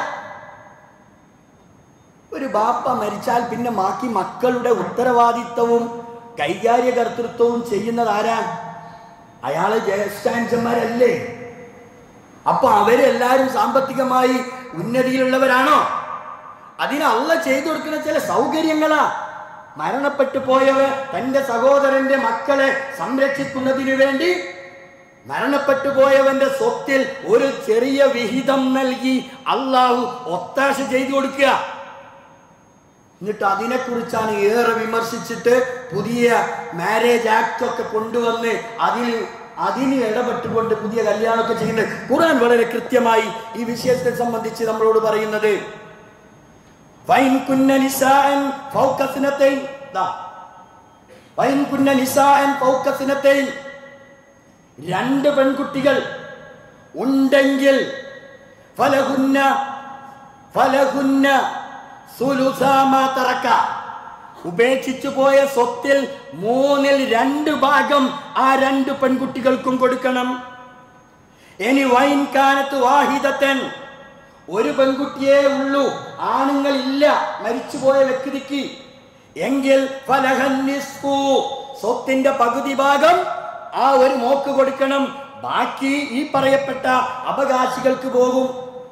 ഒരു ബാപ്പ മരിച്ചാൽ പിന്നെ ബാക്കി മക്കളുടെ ഉത്തരവാദിത്വവും കൈകാര്യ കർത്തൃത്വവും ചെയ്യുന്നത് ആരാ അയാള് ജ്യേഷ്ഠാഞ്ചന്മാരല്ലേ അപ്പൊ അവരെല്ലാരും സാമ്പത്തികമായി ഉന്നതിയിലുള്ളവരാണോ അതിന് അള്ള ചെയ്തു കൊടുക്കുന്ന ചില സൗകര്യങ്ങളാ മരണപ്പെട്ടു പോയവർ തന്റെ സഹോദരന്റെ മക്കളെ സംരക്ഷിക്കുന്നതിനു വേണ്ടി മരണപ്പെട്ടു പോയവന്റെ സ്വത്തിൽ ഒരു ചെറിയ വിഹിതം നൽകി അള്ളാഹു ഒത്താശ ചെയ്തു കൊടുക്കുക എന്നിട്ട് അതിനെക്കുറിച്ചാണ് ഏറെ വിമർശിച്ചിട്ട് പുതിയ മാരേജ് ആക്ട് ഒക്കെ കൊണ്ടുവന്ന് അതിൽ അതിന് ഇടപെട്ടുകൊണ്ട് പുതിയ കല്യാണമൊക്കെ ചെയ്യുന്നത് ഖുർആൻ വളരെ കൃത്യമായി ഈ വിഷയത്തെ സംബന്ധിച്ച് നമ്മളോട് പറയുന്നത് വൈൻ കുന്ന നിസാഅൻ ഫൗക സിനത്തൈൻ. ദാ. വൈൻ കുന്ന നിസാഅൻ ഫൗക സിനത്തൈൻ. രണ്ട് പെൺകുട്ടികൾ ഉണ്ടെങ്കിൽ ഫലഹുന്ന ഫലഹുന്ന സുലുസാ മാ തറക്ക. ഉപേക്ഷിച്ചു പോയ സ്വത്തിൽ മൂന്നിൽ രണ്ട് ഭാഗം ആ രണ്ട് പെൺകുട്ടികൾക്കും കൊടുക്കണം ഇനി വൈൻ കാനത്ത് വാഹിദത്തൻ ഒരു പെൺകുട്ടിയേ ഉള്ളൂ ആണുങ്ങൾ ഇല്ല മരിച്ചുപോയ വ്യക്തിക്ക് എങ്കിൽ ഫലഹൻ നിസ്ഫു. സ്വത്തിന്റെ പകുതി ഭാഗം ആ ഒരു മോക്ക് കൊടുക്കണം ബാക്കി ഈ പറയപ്പെട്ട അവകാശികൾക്ക് പോകും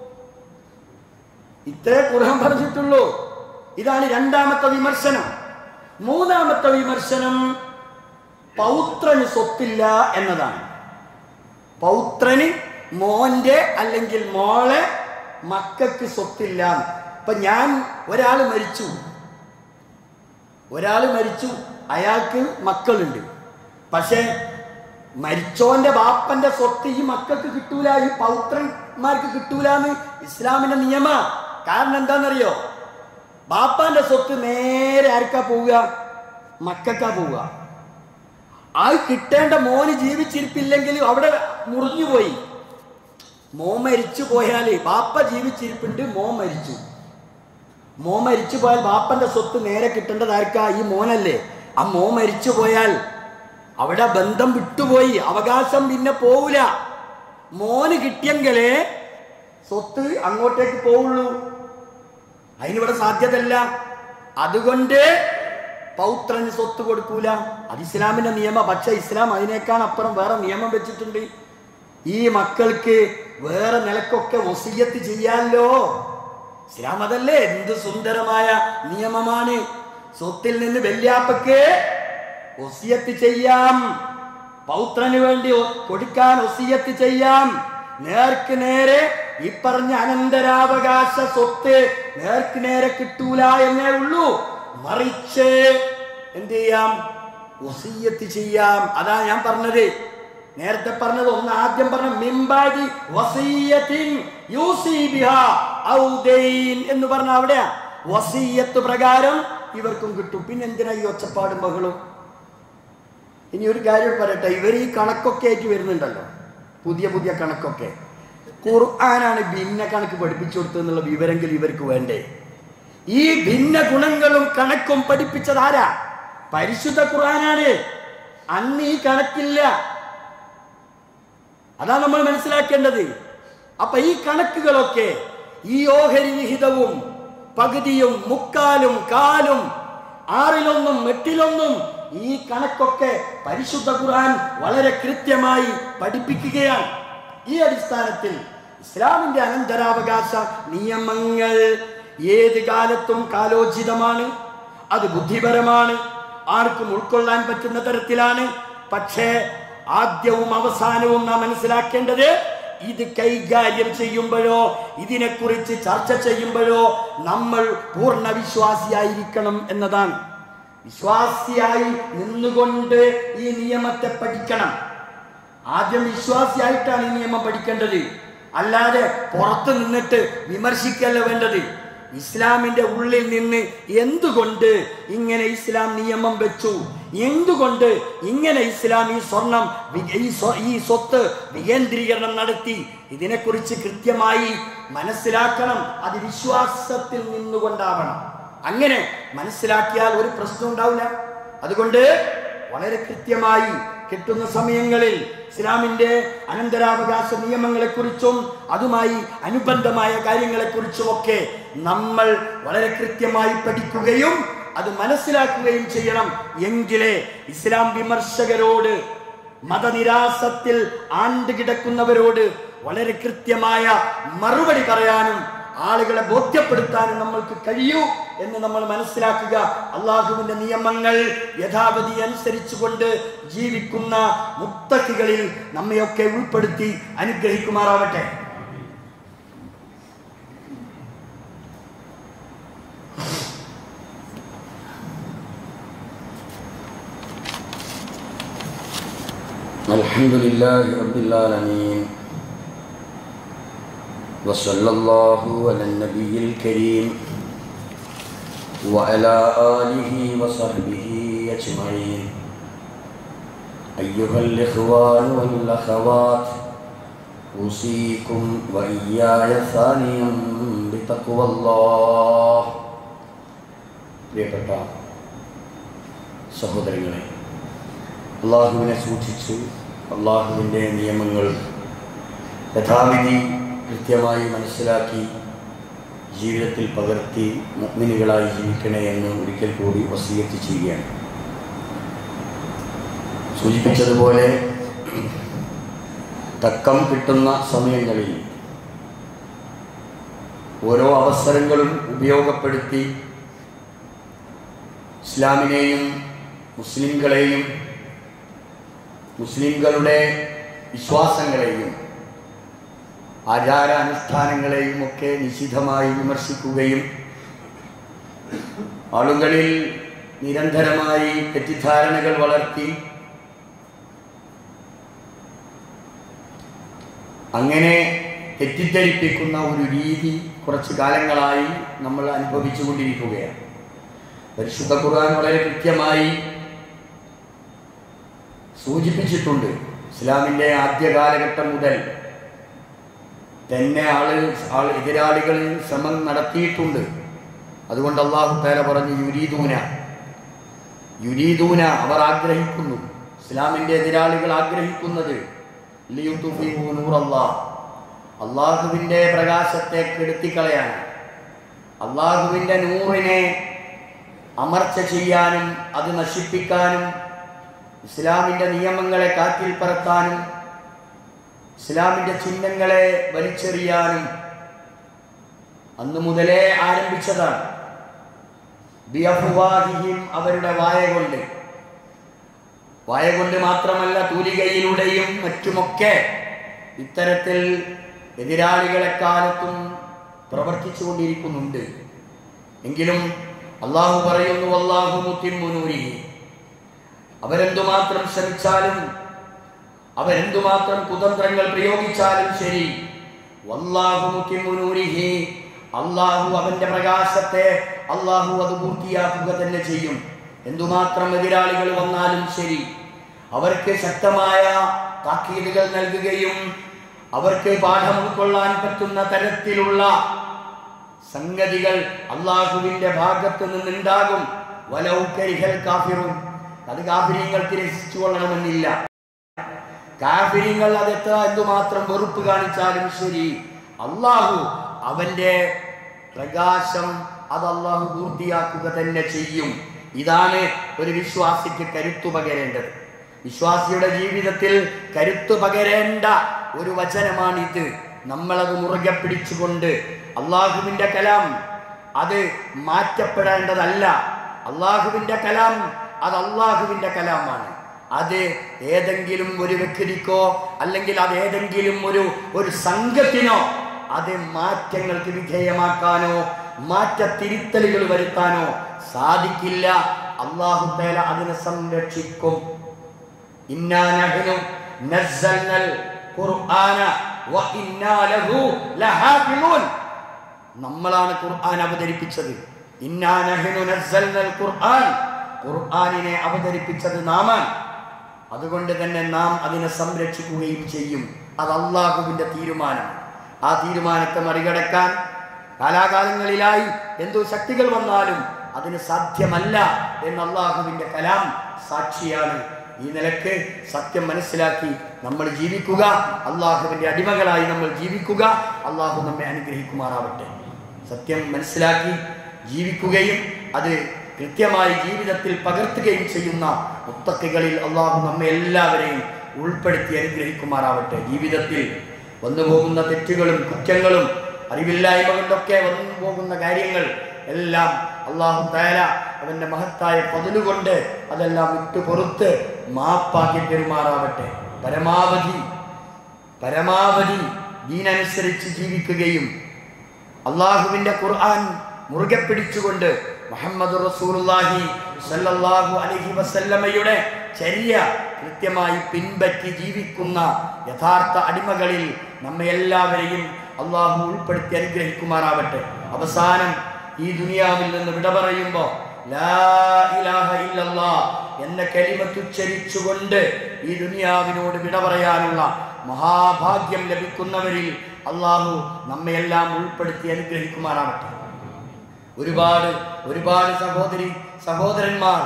ഇത്രേ ഖുർആൻ പറഞ്ഞിട്ടുള്ളൂ ഇതാണ് രണ്ടാമത്തെ വിമർശനം മൂന്നാമത്തെ വിമർശനം പൗത്രന് സ്വത്തില്ല എന്നതാണ് പൗത്രന് മോന്റെ അല്ലെങ്കിൽ മോളെ മക്കൾക്ക് സ്വത്തില്ല ഇപ്പൊ ഞാൻ ഒരാൾ മരിച്ചു ഒരാൾ മരിച്ചു അയാൾക്ക് മക്കളുണ്ട് പക്ഷേ മരിച്ചോന്റെ ബാപ്പന്റെ സ്വത്ത് ഈ മക്കൾക്ക് കിട്ടൂല ഈ പൗത്രന്മാർക്ക് കിട്ടൂല എന്ന് ഇസ്ലാമിന്റെ നിയമ കാരണം എന്താണെന്നറിയോ ബാപ്പാന്റെ സ്വത്ത് നേരെ ആർക്കാ പോവുക മക്കൾക്കാ പോവുക ആ കിട്ടേണ്ട മോന് ജീവിച്ചിരിപ്പില്ലെങ്കിൽ അവിടെ മുറിഞ്ഞുപോയി മോൻ മരിച്ചു പോയാല് ബാപ്പ ജീവിച്ചിരിപ്പുണ്ട് മോൻ മരിച്ചു മോൻ മരിച്ചു പോയാൽ ബാപ്പന്റെ സ്വത്ത് നേരെ കിട്ടേണ്ടത് ആർക്കാ ഈ മോനല്ലേ ആ മോൻ മരിച്ചു പോയാൽ അവിടെ ബന്ധം വിട്ടുപോയി അവകാശം പിന്നെ പോവില്ല മോന് കിട്ടിയെങ്കിലേ സ്വത്ത് അങ്ങോട്ടേക്ക് പോവുള്ളൂ അതിനിവിടെ സാധ്യതല്ല അതുകൊണ്ട് പൗത്രന് സ്വത്ത് കൊടുക്കൂല അത് ഇസ്ലാമിന്റെ നിയമം പക്ഷെ ഇസ്ലാം അതിനേക്കാൾ അപ്പുറം വേറെ നിയമം വെച്ചിട്ടുണ്ട് ഈ മക്കൾക്ക് വേറെ നിലക്കൊക്കെ വസീയത്ത് ചെയ്യാലോ ഇസ്ലാം അതല്ലേ എന്ത് സുന്ദരമായ നിയമമാണ് സ്വത്തിൽ നിന്ന് വല്യാപ്പക്ക് ഒസിയത്ത് ചെയ്യാം പൗത്രന് വേണ്ടി ഒ- കൊടുക്കാൻ ഒസിയത്ത് ചെയ്യാം നേർക്ക് നേരെ ഈ പറഞ്ഞ അനന്തരാവകാശ സ്വത്ത് നേർക്ക് നേരെ കിട്ടൂല എന്നേ ഉള്ളൂ മറിച്ച് എന്ത് ചെയ്യാം ഒസിയത്ത് ചെയ്യാം അതാ ഞാൻ പറഞ്ഞത് നേരത്തെ പറഞ്ഞത് ഒന്ന് ആദ്യം പറഞ്ഞ മിമ്പാടി വസീയത്തിൻ യൂസി ബിഹാ ഔ ദൈൻ എന്ന് പറഞ്ഞ അവിടെയാ വസീയത്ത് പ്രകാരം ഇവർക്കും കിട്ടും പിന്നെ എന്തിനാ ഈ ഒച്ചപ്പാടും ബഹളും ഇനി ഒരു കാര്യം പറയട്ടെ ഇവർ ഈ കണക്കൊക്കെ ആയിട്ട് വരുന്നുണ്ടല്ലോ പുതിയ പുതിയ കണക്കൊക്കെ ഖുർആനാണ് ഭിന്ന കണക്ക് പഠിപ്പിച്ചു കൊടുത്തതെന്നുള്ള വിവരങ്ങൾ ഇവർക്ക് വേണ്ടേ ഈ ഭിന്ന ഗുണങ്ങളും കണക്കും പഠിപ്പിച്ചത് ആരാ പരിശുദ്ധ ഖുർആനാണ് അന്ന് ഈ കണക്കില്ല അതാ നമ്മൾ മനസ്സിലാക്കേണ്ടത് അപ്പൊ ഈ കണക്കുകളൊക്കെ ഈ ഓഹരി വിഹിതവും പകുതിയും മുക്കാലും കാലും ആറിലൊന്നും എട്ടിലൊന്നും ഈ കണക്കൊക്കെ പരിശുദ്ധ ഖുർആൻ വളരെ കൃത്യമായി പഠിപ്പിക്കുകയാണ് ഈ അടിസ്ഥാനത്തിൽ ഇസ്ലാമിന്റെ അനന്തരാവകാശ നിയമങ്ങൾ ഏത് കാലത്തും കാലോചിതമാണ് അത് ബുദ്ധിപരമാണ് ആർക്കും ഉൾക്കൊള്ളാൻ പറ്റുന്ന തരത്തിലാണ് പക്ഷേ ആദ്യവും അവസാനവും നാം മനസ്സിലാക്കേണ്ടത് ഇത് കൈകാര്യം ചെയ്യുമ്പോഴോ ഇതിനെക്കുറിച്ച് ചർച്ച ചെയ്യുമ്പോഴോ നമ്മൾ പൂർണ്ണ വിശ്വാസിയായിരിക്കണം എന്നതാണ് വിശ്വാസിയായി നിന്നുകൊണ്ട് ഈ നിയമത്തെ പഠിക്കണം ആദ്യം വിശ്വാസിയായിട്ടാണ് ഈ നിയമം പഠിക്കേണ്ടത് അല്ലാതെ പുറത്ത് നിന്നിട്ട് വിമർശിക്കല്ല വേണ്ടത് ഇസ്ലാമിന്റെ ഉള്ളിൽ നിന്ന് എന്തുകൊണ്ട് ഇങ്ങനെ ഇസ്ലാം നിയമം വെച്ചു എന്തുകൊണ്ട് ഇങ്ങനെ ഇസ്ലാം ഈ സ്വർണം വി- ഈ സ്വ- ഈ സ്വത്ത് വികേന്ദ്രീകരണം നടത്തി ഇതിനെക്കുറിച്ച് കൃത്യമായി മനസ്സിലാക്കണം അത് വിശ്വാസത്തിൽ നിന്നുകൊണ്ടാവണം അങ്ങനെ മനസ്സിലാക്കിയാൽ ഒരു പ്രശ്നം ഉണ്ടാവില്ല അതുകൊണ്ട് വളരെ കൃത്യമായി കിട്ടുന്ന സമയങ്ങളിൽ ഇസ്ലാമിന്റെ അനന്തരാവകാശ നിയമങ്ങളെക്കുറിച്ചും അതുമായി അനുബന്ധമായ കാര്യങ്ങളെക്കുറിച്ചും ഒക്കെ നമ്മൾ വളരെ കൃത്യമായി പഠിക്കുകയും അത് മനസ്സിലാക്കുകയും ചെയ്യണം എങ്കിലേ ഇസ്ലാം വിമർശകരോട് മതനിരാസത്തിൽ ആണ്ട് കിടക്കുന്നവരോട് വളരെ കൃത്യമായ മറുപടി പറയാനും ആളുകളെ ബോധ്യപ്പെടുത്താനും നമ്മൾക്ക് കഴിയൂ എന്ന് നമ്മൾ മനസ്സിലാക്കുക അള്ളാഹുവിന്റെ നിയമങ്ങൾ യഥാവധി അനുസരിച്ചുകൊണ്ട് ജീവിക്കുന്ന മുത്തക്കികളിൽ നമ്മയൊക്കെ ഉൾപ്പെടുത്തി അനുഗ്രഹിക്കുമാറാവട്ടെ الحمد لله رب العالمين وصلى الله على النبي الكريم وعلى آله وصحبه أجمعين أيها الإخوان والأخوات أوصيكم وإياي ثانيا بتقوى الله പ്രിയപ്പെട്ട സഹോദരങ്ങളെ അള്ളാഹുവിനെ സൂക്ഷിച്ച് അള്ളാഹുവിൻ്റെ നിയമങ്ങൾ യഥാവിധി കൃത്യമായി മനസ്സിലാക്കി ജീവിതത്തിൽ പകർത്തി മുഗ്മിനുകളായി ജീവിക്കണേ എന്ന് ഒരിക്കൽ കൂടി വസീയത്ത് ചെയ്യുകയാണ് സൂചിപ്പിച്ചതുപോലെ തക്കം കിട്ടുന്ന സമയങ്ങളിൽ ഓരോ അവസരങ്ങളും ഉപയോഗപ്പെടുത്തി ഇസ്ലാമിനെയും മുസ്ലിങ്ങളെയും മുസ്ലിങ്ങളുടെ വിശ്വാസങ്ങളെയും ആചാരാനുഷ്ഠാനങ്ങളെയും ഒക്കെ നിശിതമായി വിമർശിക്കുകയും ആളുകളിൽ നിരന്തരമായി തെറ്റിദ്ധാരണകൾ വളർത്തി അങ്ങനെ തെറ്റിദ്ധരിപ്പിക്കുന്ന ഒരു രീതി കുറച്ചു കാലങ്ങളായി നമ്മൾ അനുഭവിച്ചു കൊണ്ടിരിക്കുകയാണ് പരിശുദ്ധ ഖുർആൻ വളരെ കൃത്യമായി സൂചിപ്പിച്ചിട്ടുണ്ട് ഇസ്ലാമിൻ്റെ ആദ്യ കാലഘട്ടം മുതൽ തന്നെ ആള് ആൾ എതിരാളികൾ ശ്രമം നടത്തിയിട്ടുണ്ട് അതുകൊണ്ട് അള്ളാഹു താല പറഞ്ഞു യുരീദൂന യുരീദൂന അവർ ആഗ്രഹിക്കുന്നു ഇസ്ലാമിൻ്റെ എതിരാളികൾ ആഗ്രഹിക്കുന്നത് ലിയുത്തുഫിഹു നൂറല്ലാഹ് അള്ളാഹുവിൻ്റെ പ്രകാശത്തെ കെടുത്തിക്കളയാൻ അള്ളാഹുവിൻ്റെ നൂറിനെ അമർച്ച ചെയ്യാനും അത് നശിപ്പിക്കാനും ഇസ്ലാമിൻ്റെ നിയമങ്ങളെ കാറ്റിൽ പറത്താനും ഇസ്ലാമിൻ്റെ ചിഹ്നങ്ങളെ വലിച്ചെറിയാനും അന്നു മുതലേ ആരംഭിച്ചതാണ് ബിയഫുവാഹിഹിം അവരുടെ വായ കൊണ്ട് വായ കൊണ്ട് മാത്രമല്ല തൂലികയിലൂടെയും മറ്റുമൊക്കെ ഇത്തരത്തിൽ എതിരാളികളെക്കാലത്തും പ്രവർത്തിച്ചു കൊണ്ടിരിക്കുന്നുണ്ട് എങ്കിലും അള്ളാഹു പറയുന്നു അള്ളാഹു മുത്തിമുനൂരി അവരെന്തുമാത്രം ശ്രമിച്ചാലും അവരെന്തുമാത്രം കുതന്ത്രങ്ങൾ പ്രയോഗിച്ചാലും ശരി വല്ലാഹു മുത്തിമുനൂരിഹി അള്ളാഹു അവന്റെ പ്രകാശത്തെ അള്ളാഹു അത് പൂർത്തിയാക്കുക തന്നെ ചെയ്യും എന്തുമാത്രം എതിരാളികൾ വന്നാലും ശരി അവർക്ക് ശക്തമായ താക്കീതുകൾ നൽകുകയും അവർക്ക് പാഠം ഉൾക്കൊള്ളാൻ പറ്റുന്ന തരത്തിലുള്ള സംഗതികൾ അള്ളാഹുവിന്റെ ഭാഗത്ത് നിന്നുണ്ടാകും വലൗകരിഹൽ കാഫിറും അത് കാഫിര്യങ്ങൾക്ക് രസിച്ചു കൊള്ളണമെന്നില്ല കാഫിര്യങ്ങൾ അത് എത്ര എന്തുമാത്രം വെറുപ്പ് കാണിച്ചാലും ശരി അള്ളാഹു അവന്റെ പ്രകാശം അത് അള്ളാഹു പൂർത്തിയാക്കുക തന്നെ ചെയ്യും ഇതാണ് ഒരു വിശ്വാസിക്ക് കരുത്തു പകരേണ്ടത് വിശ്വാസിയുടെ ജീവിതത്തിൽ കരുത്തു പകരേണ്ട ഒരു വചനമാണിത് നമ്മളത് മുറുകെ പിടിച്ചുകൊണ്ട് അള്ളാഹുവിന്റെ കലാം അത് മാറ്റപ്പെടേണ്ടതല്ല അള്ളാഹുവിന്റെ കലാം അത് അള്ളാഹുവിന്റെ കലാമാണ് അത് ഏതെങ്കിലും ഒരു വ്യക്തിക്കോ അല്ലെങ്കിൽ അത് ഏതെങ്കിലും ഒരു ഒരു സംഘത്തിനോ അത് മാറ്റങ്ങൾക്ക് വിധേയമാക്കാനോ മാറ്റത്തിരുത്തലുകൾ വരുത്താനോ സാധിക്കില്ല അള്ളാഹു തേല അതിനെ സംരക്ഷിക്കും ഇന്നാ നഹ്നു നസ്സൽനൽ ഖുർആന വ ഇന്നാ ലഹു ലഹാഫിളൂൻ നമ്മളാണ് ഖുർആൻ അവതരിപ്പിച്ചത് ഇന്നാ നഹ്നു നസ്സൽനൽ ഖുർആൻ ഖുർആനിനെ അവതരിപ്പിച്ചത് നാമാണ് അതുകൊണ്ട് തന്നെ നാം അതിനെ സംരക്ഷിക്കുകയും ചെയ്യും അത് അള്ളാഹുവിന്റെ തീരുമാനം ആ തീരുമാനത്തെ മറികടക്കാൻ കാലാകാലങ്ങളിലായി എന്തോ ശക്തികൾ വന്നാലും അതിന് സാധ്യമല്ല എന്ന് അള്ളാഹുവിന്റെ കലാം സാക്ഷിയാണ് ഈ നിലക്ക് സത്യം മനസ്സിലാക്കി നമ്മൾ ജീവിക്കുക അള്ളാഹുവിന്റെ അടിമകളായി നമ്മൾ ജീവിക്കുക അള്ളാഹു നമ്മെ അനുഗ്രഹിക്കുമാറാവട്ടെ സത്യം മനസ്സിലാക്കി ജീവിക്കുകയും അത് കൃത്യമായി ജീവിതത്തിൽ പകർത്തുകയും ചെയ്യുന്ന മുത്തക്കികളിൽ അള്ളാഹു നമ്മെ എല്ലാവരെയും ഉൾപ്പെടുത്തി അനുഗ്രഹിക്കുമാറാവട്ടെ ജീവിതത്തിൽ വന്നു പോകുന്ന തെറ്റുകളും കുറ്റങ്ങളും അറിവില്ലായ്മ കൊണ്ടൊക്കെ വന്നു പോകുന്ന കാര്യങ്ങൾ എല്ലാം അള്ളാഹു താര അവന്റെ മഹത്തായ പതിലുകൊണ്ട് അതെല്ലാം വിട്ടു പൊറുത്ത് മാപ്പാക്കി പെരുമാറാവട്ടെ പരമാവധി പരമാവധി ദീനനുസരിച്ച് ജീവിക്കുകയും അള്ളാഹുവിന്റെ ഖുർആൻ മുറുകെ പിടിച്ചുകൊണ്ട് മുഹമ്മദ് റസൂലുള്ളാഹി സല്ലല്ലാഹു അലൈഹി വസല്ലമയുടെ ചര്യ കൃത്യമായി പിൻപറ്റി ജീവിക്കുന്ന യഥാർത്ഥ അടിമകളിൽ നമ്മെ എല്ലാവരെയും അള്ളാഹു ഉൾപ്പെടുത്തി അനുഗ്രഹിക്കുമാറാവട്ടെ അവസാനം ഈ ദുനിയാവിൽ നിന്ന് വിട പറയുമ്പോൾ ലാ ഇലാഹ ഇല്ലല്ലാ എന്ന കലിമത്തുച്ചരിച്ചുകൊണ്ട് ഈ ദുനിയാവിനോട് വിട പറയാനുള്ള മഹാഭാഗ്യം ലഭിക്കുന്നവരിൽ അള്ളാഹു നമ്മയെല്ലാം ഉൾപ്പെടുത്തി അനുഗ്രഹിക്കുമാറാവട്ടെ ഒരുപാട് ഒരുപാട് സഹോദരി സഹോദരന്മാർ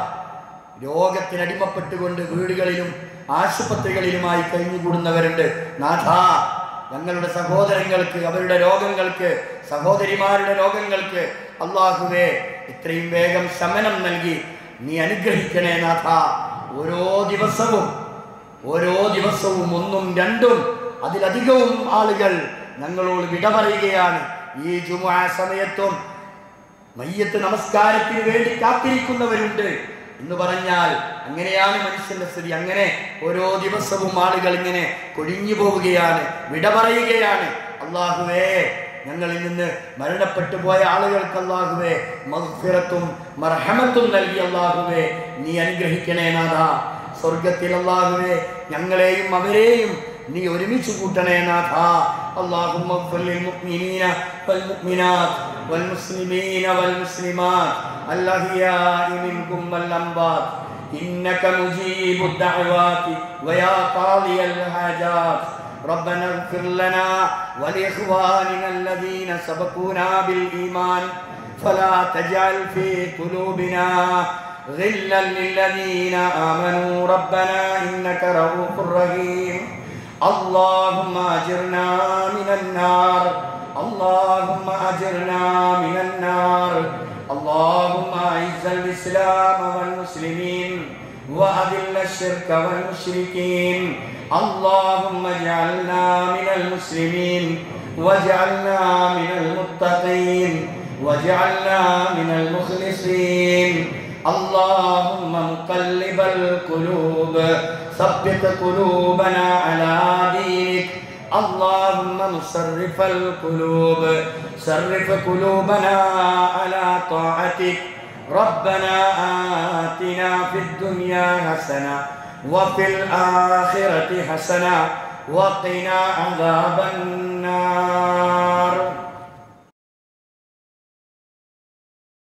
രോഗത്തിനടിമപ്പെട്ടുകൊണ്ട് വീടുകളിലും ആശുപത്രികളിലുമായി കഴിഞ്ഞുകൂടുന്നവരുണ്ട് നാഥ ഞങ്ങളുടെ സഹോദരങ്ങൾക്ക് അവരുടെ രോഗങ്ങൾക്ക് സഹോദരിമാരുടെ രോഗങ്ങൾക്ക് അള്ളാഹുവേ ഇത്രയും വേഗം ശമനം നൽകി നീ അനുഗ്രഹിക്കണേ നാഥ ഓരോ ദിവസവും ഓരോ ദിവസവും ഒന്നും രണ്ടും അതിലധികവും ആളുകൾ ഞങ്ങളോട് വിട പറയുകയാണ് ഈ ജുമാ സമയത്തും മയ്യത്ത് നമസ്കാരത്തിന് വേണ്ടി കാത്തിരിക്കുന്നവരുണ്ട് എന്ന് പറഞ്ഞാൽ അങ്ങനെയാണ് മനുഷ്യന്റെ സ്ഥിതി അങ്ങനെ ഓരോ ദിവസവും ആളുകൾ ഇങ്ങനെ കൊഴിഞ്ഞു പോവുകയാണ് വിട പറയുകയാണ് അള്ളാഹുവേ ഞങ്ങളിൽ നിന്ന് മരണപ്പെട്ടു പോയ ആളുകൾക്ക് അള്ളാഹുവേ മഗ്ഫിറത്തും മർഹമത്തും നൽകി അള്ളാഹുവേ നീ അനുഗ്രഹിക്കണേ നാഥ സ്വർഗത്തിൽ അള്ളാഹുവേ ഞങ്ങളെയും അവരെയും നീ ഒരുമിച്ച് കൂട്ടണേ നാഥ اللهم اغفر للمؤمنين والمؤمنات والمسلمين والمسلمات الأحياء منكم والأموات إنك مجيب الدعوات ويا قاضي الحاجات ربنا اغفر لنا ولإخواننا الذين سبقونا بالإيمان فلا تجعل في قلوبنا غلا للذين آمنوا ربنا إنك رؤوف رحيم اللهم أجرنا من النار اللهم أجرنا من النار اللهم أعز الإسلام والمسلمين وأذل الشرك والمشركين اللهم اجعلنا من المسلمين واجعلنا من المتقين واجعلنا من المخلصين اللهم مقلب القلوب ثبت قلوبنا على دينك اللهم مصرف القلوب صرف قلوبنا على طاعتك ربنا آتنا في الدنيا حسنة وفي الآخرة حسنة وقنا عذاب النار